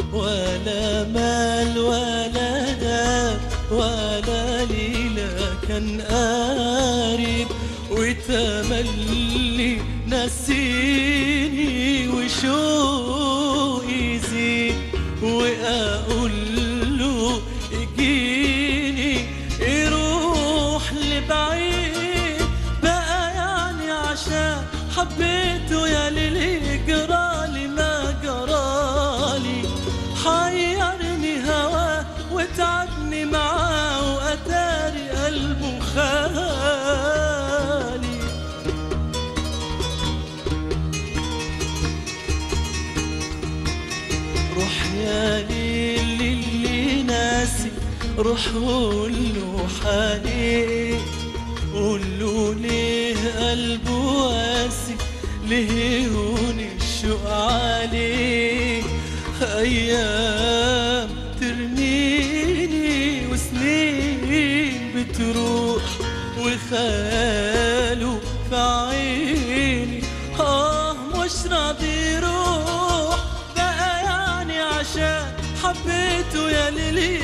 ولا مال ولا داب ولا ليلة كان قريب وتملي نسيني وشوقي يزيد وأقول له يجيني يروح لبعيد بقى يعني عشان حبيته يا ليلي جرالي ما جرالي حيرني هواه وتعبني معاه وأتاري قلبه خالي روح يا ليل اللي ناسي روح قول له حالي قول له ليه قلبه واسي ليه هون الشوق عليه ايام ترميني وسنين بتروح وخاله في عيني اه مش راضي يروح بقى يعني عشان حبيته يا ليلي